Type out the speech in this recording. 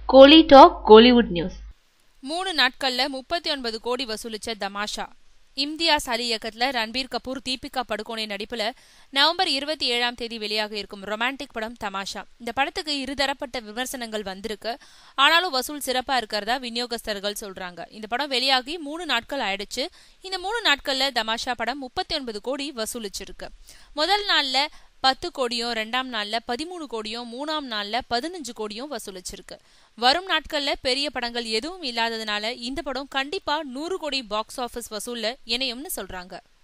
கோலி talk Kollywood news மூணு நாட்கள்ல முப்பத்தி ஒன்பது கோடி வசூலிச்ச தமாஷா இம்தியாஸ் அலி இயக்கத்துல ரன்பீர் கபூர் தீபிகா படுகோனே நடிப்புல நவம்பர் இருபத்தி ஏழாம் தேதி வெளியாக இருக்கும் ரொமான்டிக் படம் தமாஷா இந்த படத்துக்கு இருதரப்பட்ட விமர்சனங்கள் வந்திருக்கு ஆனாலும் வசூல் சிறப்பா இருக்கிறதா விநியோகஸ்தர்கள் சொல்றாங்க இந்த படம் வெளியாகி மூணு நாட்கள் ஆயிடுச்சு இந்த மூணு நாட்கள்ல தமாஷா படம் முப்பத்தி ஒன்பது கோடி வசூலிச்சிருக்கு முதல் நாள்ல பத்து கோடியும் ரெண்டாம் நாள்ல பதிமூணு கோடியும் மூணாம் நாள்ல பதினஞ்சு கோடியும் வசூலிச்சிருக்கு வரும் நாட்கள்ல பெரிய படங்கள் எதுவும் இல்லாததுனால இந்த படம் கண்டிப்பா நூறு கோடி பாக்ஸ் ஆபீஸ் வசூல்ல இணையும்னு சொல்றாங்க